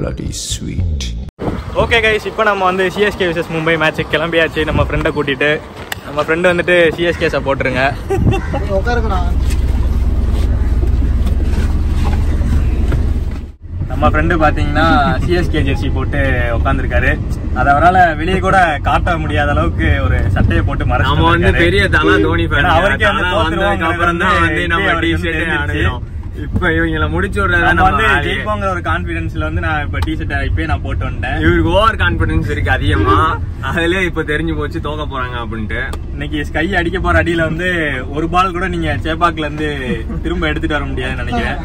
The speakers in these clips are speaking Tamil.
bloody sweet. ஓகே கைஸ் இப்போ நம்ம வந்து சிஎஸ்கே விசஸ் மும்பை மேட்ச்சுக்கு கிளம்பியாச்சு நம்ம ஃப்ரெண்டை கூட்டிட்டு நம்ம ஃப்ரெண்டு வந்துட்டு சிஎஸ்கே சப்போர்ட்டுருங்க நம்ம ஃப்ரெண்டு பார்த்தீங்கன்னா சிஎஸ்கே ஜெர்சி போட்டு உட்காந்துருக்காரு அதை அவரால் வெளியே கூட காட்ட முடியாத அளவுக்கு ஒரு சட்டையை போட்டு மறைச்சு நம்ம வந்து பெரிய தலா தோனி fan. ஏன்னா அவருக்கே வந்து தலா வந்ததுக்கு அப்புறம் தான் வந்து நம்ம இப்பயே டி அவருக்கு ஷர்ட்டே வந்து அணிகிறோம் இப்ப இவங்கள முடிச்சு விடுறதா நம்ம நம்ம வந்து வேலையே. ஜெயிப்போங்கிற ஒரு கான்பிடன்ஸ்ல வந்து நான் இப்ப டி ஷர்ட் இப்பயே நான் போட்டு வந்துட்டேன் இவருக்கு ஓவர் கான்பிடன்ஸ் இருக்கு அதிகமா அதுல இப்ப தெரிஞ்சு போச்சு தோக்க போறாங்க அப்படின்ட்டு இன்னைக்கு ஸ்கை அடிக்க போற அடியில வந்து ஒரு பால் கூட நீங்க சேப்பாக்ல இருந்து திரும்ப எடுத்துட்டு வர முடியாதுன்னு நினைக்கிறேன்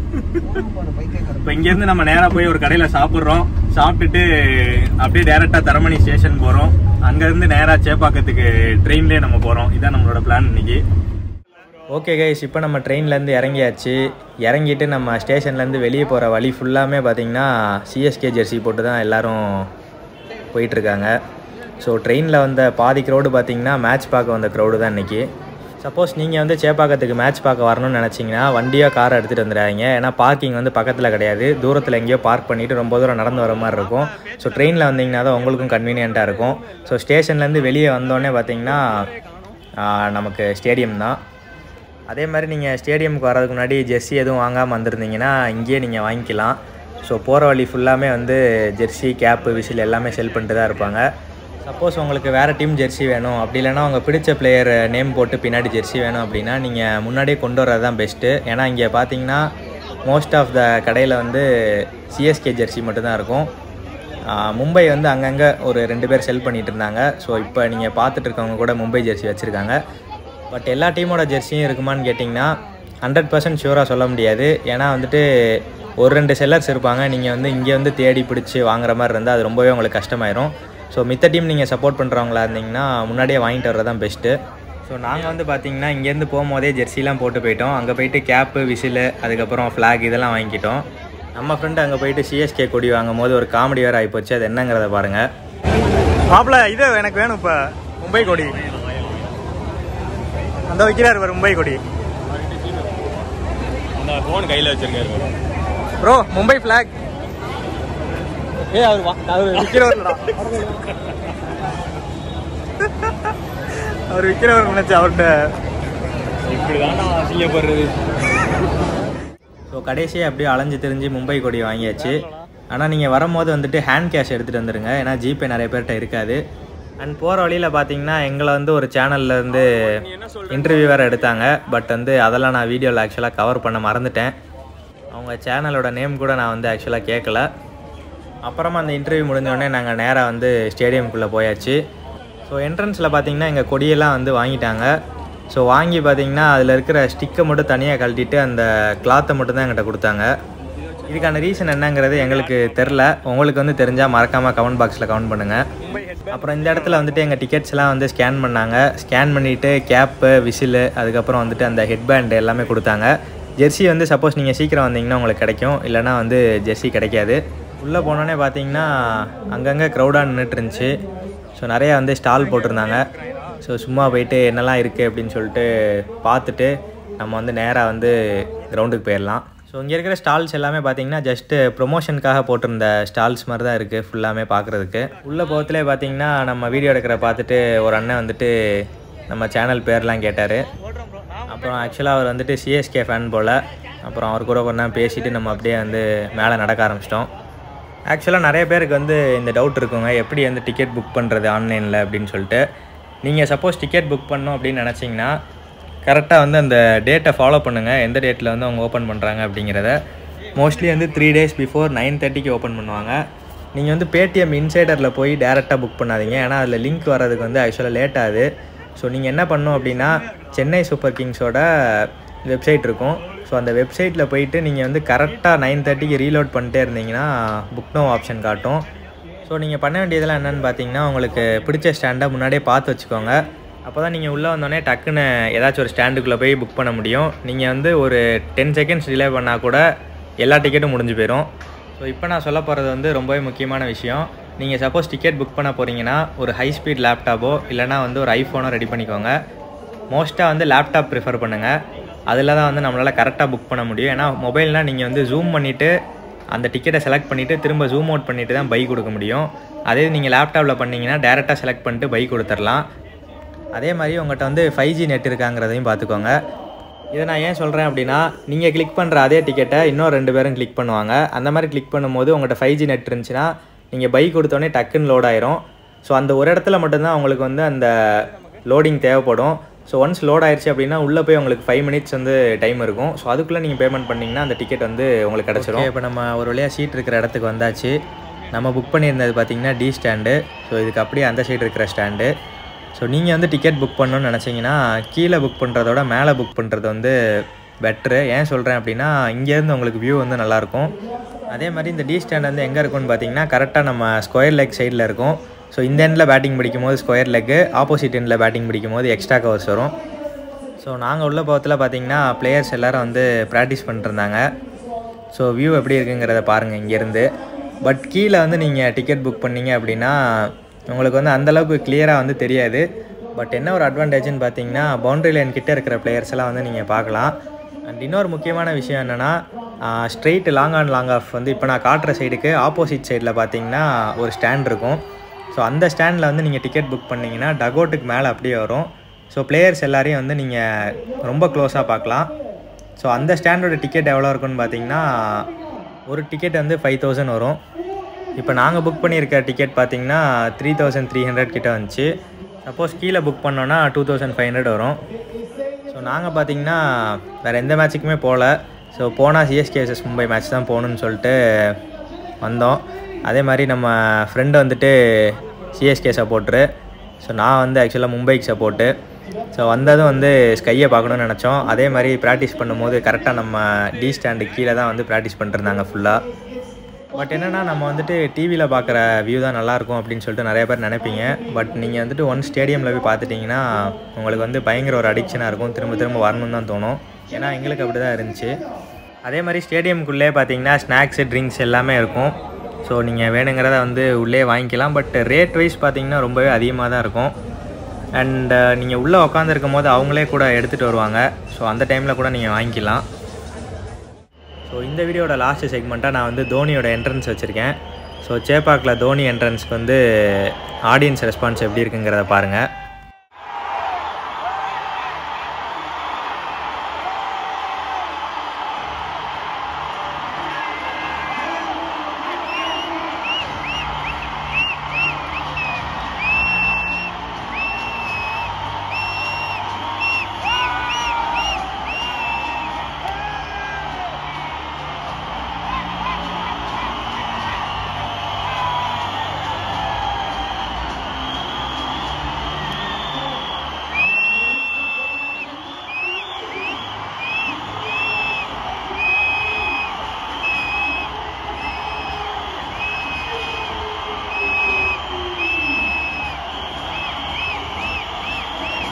இப்ப இங்க இருந்து நம்ம நேரா போய் ஒரு கடையில சாப்பிடுறோம் சாப்பிட்டுட்டு அப்படியே டைரக்டா தரமணி ஸ்டேஷன் போறோம் அங்க இருந்து நேரா சேப்பாக்கத்துக்கு ட்ரெயின்லயே நம்ம போறோம் இதான் நம்மளோட பிளான் இன்னைக்கு ஓகே கைஸ் இப்போ நம்ம ட்ரெயின்லேருந்து இறங்கியாச்சு இறங்கிட்டு நம்ம ஸ்டேஷன்லேருந்து வெளியே போகிற வழி ஃபுல்லாமே பார்த்தீங்கன்னா சிஎஸ்கே ஜெர்சி போட்டு தான் எல்லோரும் போயிட்டுருக்காங்க ஸோ ட்ரெயினில் வந்த பாதி க்ரௌடு பார்த்தீங்கன்னா மேட்ச் பார்க்க வந்த க்ரௌடு தான் இன்றைக்கி சப்போஸ் நீங்கள் வந்து சேப்பாக்கத்துக்கு மேட்ச் பார்க்க வரணும்னு நினச்சிங்கன்னா வண்டியோ காரை எடுத்துகிட்டு வந்துடாதீங்க ஏன்னா பார்க்கிங் வந்து பக்கத்தில் கிடையாது தூரத்தில் எங்கேயோ பார்க் பண்ணிவிட்டு ரொம்ப தூரம் நடந்து வர மாதிரி இருக்கும் ஸோ ட்ரெயினில் வந்தீங்கன்னா தான் உங்களுக்கும் கன்வீனியண்ட்டாக இருக்கும் ஸோ ஸ்டேஷன்லேருந்து வெளியே வந்தோடனே பார்த்தீங்கன்னா ஆ, நமக்கு ஸ்டேடியம் தான் அதே மாதிரி நீங்கள் ஸ்டேடியமுக்கு வரதுக்கு முன்னாடி ஜெர்சி எதுவும் வாங்காமல் வந்திருந்தீங்கன்னா இங்கேயே நீங்கள் வாங்கிக்கலாம் ஸோ போகிற வழி ஃபுல்லாமே வந்து ஜெர்சி கேப்பு விசில் எல்லாமே செல் பண்ணிட்டு தான் இருப்பாங்க சப்போஸ் உங்களுக்கு வேறு டீம் ஜெர்சி வேணும் அப்படி இல்லைன்னா உங்கள் பிடிச்ச பிளேயர் நேம் போட்டு பின்னாடி ஜெர்சி வேணும் அப்படின்னா நீங்கள் முன்னாடியே கொண்டு வர்றது தான் பெஸ்ட்டு ஏன்னா இங்கே பார்த்தீங்கன்னா மோஸ்ட் ஆஃப் த கடையில் வந்து சிஎஸ்கே ஜெர்சி மட்டும்தான் இருக்கும் ஆஹ் மும்பை வந்து அங்கங்கே ஒரு ரெண்டு பேர் செல் பண்ணிட்டு இருந்தாங்க ஸோ இப்போ நீங்கள் பார்த்துட்டு இருக்கவங்க கூட மும்பை ஜெர்சி வச்சுருக்காங்க பட் எல்லா டீமோட ஜெர்சியும் இருக்குமான்னு கேட்டிங்கன்னா ஹண்ட்ரட் பர்சன்ட் ஷூராக சொல்ல முடியாது ஏன்னா வந்துட்டு ஒரு ரெண்டு செல்லர்ஸ் இருப்பாங்க நீங்கள் வந்து இங்கே வந்து தேடி பிடிச்சி வாங்குற மாதிரி இருந்தால் அது ரொம்பவே உங்களுக்கு கஷ்டமாயிரும் ஸோ மித்த டீம் நீங்கள் சப்போர்ட் பண்ணுறவங்களா இருந்தீங்கன்னா முன்னாடியே வாங்கிட்டு வர்றது தான் பெஸ்ட்டு ஸோ நாங்கள் வந்து பார்த்தீங்கன்னா இங்கேருந்து போகும்போதே ஜெர்சிலாம் போட்டு போயிட்டோம் அங்கே போயிட்டு கேப்பு விசிலு அதுக்கப்புறம் ஃப்ளாக் இதெல்லாம் வாங்கிக்கிட்டோம் நம்ம ஃப்ரெண்டு அங்கே போயிட்டு சிஎஸ்கே கொடி வாங்கும் போது ஒரு காமெடி வேறு ஆகிப்போச்சு அது என்னங்கிறத பாருங்கள் மாப்பிள்ள இது எனக்கு வேணும் இப்போ மும்பை கொடி அந்த வைக்கிறார் பாரு மும்பை கொடி அந்த போன் கையில வச்சிருக்காரு ப்ரோ மும்பை ஃபிளாக் ஏ அவர் வா- அவர் விற்கிறவர்லடா அவர் விற்கிறவர் நினைச்சு அவர்கிட்ட இப்படிதான் அசிங்கப்படுறது ஸோ கடைசியாக அப்படியே அலைஞ்சு திரிஞ்சு மும்பை கொடி வாங்கியாச்சு ஆனால் நீங்கள் வரும்போது வந்துட்டு ஹேண்ட் கேஷ் எடுத்துகிட்டு வந்துடுங்க ஏன்னா ஜிபே நிறைய பேர்கிட்ட இருக்காது அண்ட் போகிற வழியில் பார்த்தீங்கன்னா எங்களை வந்து ஒரு சேனல்ல இருந்து இன்டர்வியூ வேறு எடுத்தாங்க பட் வந்து அதெல்லாம் நான் வீடியோவில் ஆக்சுவலாக கவர் பண்ண மறந்துட்டேன் அவங்க சேனலோட நேம் கூட நான் வந்து ஆக்சுவலாக கேட்கல அப்புறமா அந்த இன்டர்வியூ முடிஞ்சோடனே நாங்கள் நேராக வந்து ஸ்டேடியம்குள்ளே போயாச்சு ஸோ என்ட்ரன்ஸில் பார்த்தீங்கன்னா எங்கள் கொடியெல்லாம் வந்து வாங்கிட்டாங்க ஸோ வாங்கி பார்த்தீங்கன்னா அதில் இருக்கிற ஸ்டிக்கை மட்டும் தனியாக கழட்டிட்டு அந்த கிளாத்தை மட்டும் தான் எங்கிட்ட கொடுத்தாங்க இதுக்கான ரீசன் என்னங்கிறது எங்களுக்கு தெரில உங்களுக்கு வந்து தெரிஞ்சால் மறக்காமல் கமெண்ட் பாக்ஸில் கமெண்ட் பண்ணுங்கள் அப்புறம் இந்த இடத்துல வந்துட்டு எங்கள் டிக்கெட்ஸ்லாம் வந்து ஸ்கேன் பண்ணாங்க ஸ்கேன் பண்ணிவிட்டு கேப்பு விசிலு அதுக்கப்புறம் வந்துட்டு அந்த ஹெட்பேண்ட் எல்லாமே கொடுத்தாங்க ஜெர்சி வந்து சப்போஸ் நீங்கள் சீக்கிரம் வந்தீங்கன்னா உங்களுக்கு கிடைக்கும் இல்லைனா வந்து ஜெர்சி கிடைக்காது உள்ளே போனோடனே பார்த்தீங்கன்னா அங்கங்கே க்ரௌடாக நின்றுட்டு இருந்துச்சு ஸோ நிறையா வந்து ஸ்டால் போட்டிருந்தாங்க ஸோ சும்மா போயிட்டு என்னெல்லாம் இருக்குது அப்படின்னு சொல்லிட்டு பார்த்துட்டு நம்ம வந்து நேராக வந்து கிரவுண்டுக்கு போயிடலாம் ஸோ இங்கே இருக்கிற ஸ்டால்ஸ் எல்லாமே பார்த்தீங்கன்னா ஜஸ்ட்டு ப்ரொமோஷனுக்காக போட்டிருந்த ஸ்டால்ஸ் மாதிரி தான் இருக்குது ஃபுல்லாமே பார்க்குறதுக்கு உள்ளே போகத்துலேயே பார்த்தீங்கன்னா நம்ம வீடியோ எடுக்கிற பார்த்துட்டு ஒரு அண்ணன் வந்துட்டு நம்ம சேனல் பேர்லாம் கேட்டார் அப்புறம் ஆக்சுவலாக அவர் வந்துட்டு சிஎஸ்கே ஃபேன் போல் அப்புறம் அவர் கூட கொஞ்ச நேரம் பேசிட்டு நம்ம அப்படியே வந்து மேலே நடக்க ஆரம்பிச்சிட்டோம் ஆக்சுவலாக நிறைய பேருக்கு வந்து இந்த டவுட் இருக்குங்க எப்படி வந்து டிக்கெட் புக் பண்ணுறது ஆன்லைனில் அப்படின்னு சொல்லிட்டு நீங்கள் சப்போஸ் டிக்கெட் புக் பண்ணோம் அப்படின்னு நினச்சிங்கன்னா கரெக்டாக வந்து அந்த டேட்டை ஃபாலோ பண்ணுங்கள் எந்த டேட்டில் வந்து அவங்க ஓப்பன் பண்ணுறாங்க அப்படிங்கிறத மோஸ்ட்லி வந்து த்ரீ டேஸ் பிஃபோர் நைன் தேர்ட்டிக்கு ஓப்பன் பண்ணுவாங்க நீங்கள் வந்து பேடிஎம் இன்சைடரில் போய் டேரெக்டாக புக் பண்ணாதீங்க ஏன்னா அதில் லிங்க் வர்றதுக்கு வந்து ஆக்சுவலாக லேட் ஆகுது ஸோ நீங்கள் என்ன பண்ணணும் அப்படின்னா சென்னை சூப்பர் கிங்ஸோட வெப்சைட் இருக்கும் ஸோ அந்த வெப்சைட்டில் போயிட்டு நீங்கள் வந்து கரெக்டாக நைன் தேர்ட்டிக்கு ரீலோட் பண்ணிட்டே இருந்தீங்கன்னா புக் நோ ஆப்ஷன் காட்டும் ஸோ நீங்கள் பண்ண வேண்டியதெல்லாம் என்னென்னு பார்த்தீங்கன்னா உங்களுக்கு பிடிச்ச ஸ்டாண்டை முன்னாடியே பார்த்து வச்சுக்கோங்க அப்போ தான் நீங்கள் உள்ளே வந்தோடனே டக்குன்னு ஏதாச்சும் ஒரு ஸ்டாண்டுக்குள்ளே போய் புக் பண்ண முடியும் நீங்கள் வந்து ஒரு டென் செகண்ட்ஸ் டிலே பண்ணால் கூட எல்லா டிக்கெட்டும் முடிஞ்சு போயிடும் ஸோ இப்போ நான் சொல்ல போகிறது வந்து ரொம்பவே முக்கியமான விஷயம் நீங்கள் சப்போஸ் டிக்கெட் புக் பண்ண போகிறீங்கன்னா ஒரு ஹை ஸ்பீட் லேப்டாப்போ இல்லைனா வந்து ஒரு ஐஃபோனோ ரெடி பண்ணிக்கோங்க மோஸ்ட்டாக வந்து லேப்டாப் ப்ரிஃபர் பண்ணுங்கள் அதில் தான் வந்து நம்மளால் கரெக்டாக புக் பண்ண முடியும் ஏன்னா மொபைல்னால் நீங்கள் வந்து ஜூம் பண்ணிவிட்டு அந்த டிக்கெட்டை செலக்ட் பண்ணிவிட்டு திரும்ப ஜூம் அவுட் பண்ணிவிட்டு தான் பை கொடுக்க முடியும் அதே நீங்கள் லேப்டாப்பில் பண்ணீங்கன்னா டேரெக்டாக செலக்ட் பண்ணிட்டு பை கொடுத்துடலாம் அதே மாதிரி உங்கள்கிட்ட வந்து ஃபைவ் ஜி நெட் இருக்காங்கிறதையும் பார்த்துக்கோங்க இதை நான் ஏன் சொல்கிறேன் அப்படின்னா நீங்கள் கிளிக் பண்ணுற அதே டிக்கெட்டை இன்னும் ரெண்டு பேரும் கிளிக் பண்ணுவாங்க அந்த மாதிரி கிளிக் பண்ணும்போது உங்கள்கிட்ட ஃபைவ் ஜி நெட் இருந்துச்சுன்னா நீங்கள் பை கொடுத்தோடனே டக்குன்னு லோட் ஆயிரும் ஸோ அந்த ஒரு இடத்துல மட்டும்தான் உங்களுக்கு வந்து அந்த லோடிங் தேவைப்படும் ஸோ ஒன்ஸ் லோட் ஆயிடுச்சு அப்படின்னா உள்ளே போய் உங்களுக்கு ஃபைவ் மினிட்ஸ் வந்து டைம் இருக்கும் ஸோ அதுக்குள்ளே நீங்கள் பேமெண்ட் பண்ணிங்கன்னா அந்த டிக்கெட் வந்து உங்களுக்கு கிடச்சிரும் இப்போ நம்ம ஒரு வழியாக சீட் இருக்கிற இடத்துக்கு வந்தாச்சு நம்ம புக் பண்ணியிருந்தது பார்த்தீங்கன்னா டி ஸ்டாண்டு ஸோ இதுக்கு அப்படியே அந்த சைடு இருக்கிற ஸ்டாண்டு ஸோ நீங்கள் வந்து டிக்கெட் புக் பண்ணணும்னு நினச்சிங்கன்னா கீழே புக் பண்ணுறதோட மேலே புக் பண்ணுறது வந்து பெட்ரு ஏன் சொல்கிறேன் அப்படின்னா இங்கேருந்து உங்களுக்கு வியூ வந்து நல்லாயிருக்கும் அதே மாதிரி இந்த டி ஸ்டாண்ட் வந்து எங்கே இருக்கும்னு பார்த்தீங்கன்னா கரெக்டாக நம்ம ஸ்கொயர் லெக் சைடில் இருக்கும் ஸோ இந்த எண்டில் பேட்டிங் பிடிக்கும் போது ஸ்கொயர் லெக்கு ஆப்போசிட் எண்டில் பேட்டிங் பிடிக்கும் போது எக்ஸ்ட்ரா கவர்ஸ் வரும் ஸோ நாங்கள் உள்ள போகத்தில் பார்த்தீங்கன்னா பிளேயர்ஸ் எல்லாரும் வந்து ப்ராக்டிஸ் பண்ணிருந்தாங்க ஸோ வியூ எப்படி இருக்குங்கிறத பாருங்கள் இங்கேருந்து பட் கீழே வந்து நீங்கள் டிக்கெட் புக் பண்ணீங்க அப்படின்னா உங்களுக்கு வந்து அந்தளவுக்கு கிளியராக வந்து தெரியாது பட் என்ன ஒரு அட்வான்டேஜ்னு பார்த்தீங்கன்னா பவுண்டரி லைன் கிட்டே இருக்கிற பிளேயர்ஸ் எல்லாம் வந்து நீங்கள் பார்க்கலாம் அண்ட் இன்னொரு முக்கியமான விஷயம் என்னென்னா straight long on long off வந்து இப்போ நான் காட்டுற சைடுக்கு ஆப்போசிட் சைடில் பார்த்தீங்கன்னா ஒரு ஸ்டாண்ட் இருக்கும் ஸோ அந்த ஸ்டாண்டில் வந்து நீங்கள் டிக்கெட் புக் பண்ணிங்கன்னா டகோட்டுக்கு மேலே அப்படியே வரும் ஸோ பிளேயர்ஸ் எல்லாரையும் வந்து நீங்கள் ரொம்ப க்ளோஸாக பார்க்கலாம் ஸோ அந்த ஸ்டாண்டோட டிக்கெட் எவ்வளோ இருக்குன்னு பார்த்தீங்கன்னா ஒரு டிக்கெட் வந்து ஃபைவ் தௌசண்ட் வரும் இப்போ நாங்கள் புக் பண்ணியிருக்க டிக்கெட் பார்த்தீங்கன்னா த்ரீ தௌசண்ட் த்ரீ ஹண்ட்ரட் கிட்ட வந்துச்சு சப்போஸ் கீழே புக் பண்ணோன்னா டூ தௌசண்ட் ஃபைவ் ஹண்ட்ரட் வரும் ஸோ நாங்கள் பார்த்தீங்கன்னா வேறு எந்த மேட்ச்சுக்குமே போகல ஸோ போனால் சிஎஸ்கேஎஸ்எஸ் மும்பை மேட்ச் தான் போகணுன்னு சொல்லிட்டு வந்தோம் அதே மாதிரி நம்ம ஃப்ரெண்டு வந்துட்டு சிஎஸ்கே சப்போர்ட்ரு ஸோ நான் வந்து ஆக்சுவலாக மும்பைக்கு சப்போர்ட்டு ஸோ வந்ததும் வந்து ஸ்கையை பார்க்கணும்னு நினச்சோம் அதே மாதிரி ப்ராக்டிஸ் பண்ணும்போது கரெக்டாக நம்ம டி ஸ்டாண்டு கீழே தான் வந்து ப்ராக்டிஸ் பண்ணிருந்தாங்க ஃபுல்லாக பட் என்னென்னா நம்ம வந்துட்டு டிவியில் பார்க்குற வியூ தான் நல்லாயிருக்கும் அப்படின்னு சொல்லிட்டு நிறைய பேர் நினைப்பீங்க பட் நீங்கள் வந்துட்டு ஒன் ஸ்டேடியமில் போய் பார்த்துட்டிங்கன்னா உங்களுக்கு வந்து பயங்கர ஒரு அடிக்ஷனாக இருக்கும் திரும்ப திரும்ப வரணும்னு தான் தோணும் ஏன்னா எங்களுக்கு அப்படி தான் இருந்துச்சு அதே மாதிரி ஸ்டேடியம்குள்ளே பார்த்தீங்கன்னா ஸ்நாக்ஸு ட்ரிங்க்ஸ் எல்லாமே இருக்கும் ஸோ நீங்கள் வேணுங்கிறத வந்து உள்ளே வாங்கிக்கலாம் பட் ரேட் வைஸ் பார்த்தீங்கன்னா ரொம்பவே அதிகமாக தான் இருக்கும் அண்ட் நீங்கள் உள்ளே உட்காந்துருக்கும் போது அவங்களே கூட எடுத்துகிட்டு வருவாங்க ஸோ அந்த டைமில் கூட நீங்கள் வாங்கிக்கலாம் ஸோ இந்த வீடியோட லாஸ்ட் செக்மெண்ட்டாக நான் வந்து தோனியோட என்ட்ரன்ஸ் வச்சுருக்கேன் ஸோ சேப்பாக்கில் தோனி என்ட்ரன்ஸ்க்கு வந்து ஆடியன்ஸ் ரெஸ்பான்ஸ் எப்படி இருக்குங்கிறத பாருங்கள்